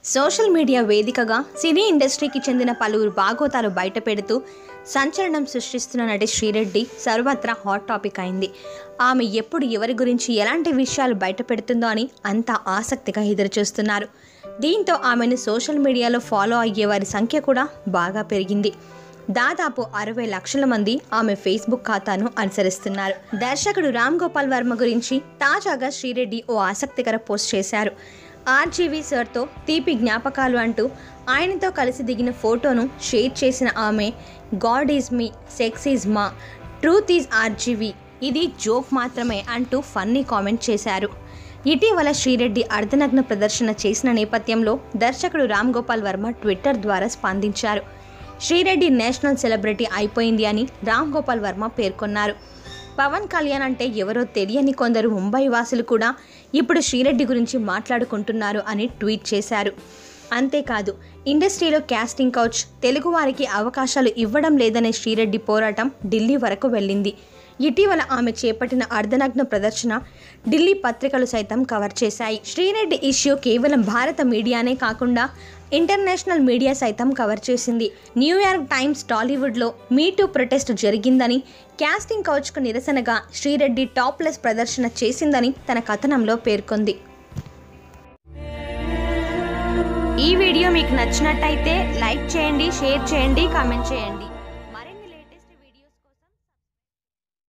social media వేదికగా సినీ ఇండస్ట్రీకి చెందిన పలువురు బాగోతాలు బయటపెడుతూ సంచలనం సృష్టిస్తున్న నటి శ్రీరెడ్డి సర్వత్రా హాట్ టాపిక్ అయింది ఆమె ఎప్పుడు ఎవరి గురించి ఎలాంటి విషయాలు బయటపెడుతుందో అని అంతా ఆసక్తిగా ఎదురుచూస్తున్నారు దీంతో ఆమెను సోషల్ మీడియాలో ఫాలో అయ్యే వారి సంఖ్య కూడా బాగా పెరిగింది దాదాపు అరవై లక్షల మంది ఆమె ఫేస్బుక్ ఖాతాను అనుసరిస్తున్నారు దర్శకుడు రామ్ గోపాల్ వర్మ గురించి తాజాగా శ్రీరెడ్డి ఓ ఆసక్తికర పోస్ట్ చేశారు ఆర్జీవీ సార్తో తీపి జ్ఞాపకాలు అంటూ ఆయనతో కలిసి దిగిన ఫోటోను షేర్ చేసిన ఆమె God is me sex is my truth is RGV ఇది జోక్ మాత్రమే అంటూ ఫన్నీ కామెంట్ చేశారు ఇటీవల శ్రీరెడ్డి అర్ధనగ్న ప్రదర్శన చేసిన నేపథ్యంలో దర్శకుడు రామ్ గోపాల్ వర్మ ట్విట్టర్ ద్వారా స్పందించారు శ్రీరెడ్డి నేషనల్ సెలబ్రిటీ అయిపోయింది అని రామ్ గోపాల్ వర్మ పేర్కొన్నారు పవన్ కళ్యాణ్ అంటే ఎవరో తెలియని కొందరు ముంబై వాసులు కూడా ఇప్పుడు శ్రీరెడ్డి గురించి మాట్లాడుకుంటున్నారు అని ట్వీట్ చేశారు అంతేకాదు ఇండస్ట్రీలో క్యాస్టింగ్ కౌచ్ తెలుగువారికి అవకాశాలు ఇవ్వడం లేదనే శ్రీరెడ్డి పోరాటం ఢిల్లీ వరకు వెళ్ళింది ఇటీవల ఆమె చేపట్టిన అర్ధనగ్న ప్రదర్శన ఢిల్లీ పత్రికలు సైతం కవర్ చేశాయి శ్రీరెడ్డి ఇష్యూ కేవలం భారత మీడియానే కాకుండా ఇంటర్నేషనల్ మీడియా సైతం కవర్ చేసింది న్యూయార్క్ టైమ్స్ టాలీవుడ్లో మీటూ ప్రొటెస్ట్ జరిగిందని క్యాస్టింగ్ కౌచ్కు నిరసనగా శ్రీరెడ్డి టాప్లెస్ ప్రదర్శన చేసిందని తన కథనంలో పేర్కొంది ఈ వీడియో మీకు నచ్చినట్టయితే లైక్ చేయండి షేర్ చేయండి కామెంట్ చేయండి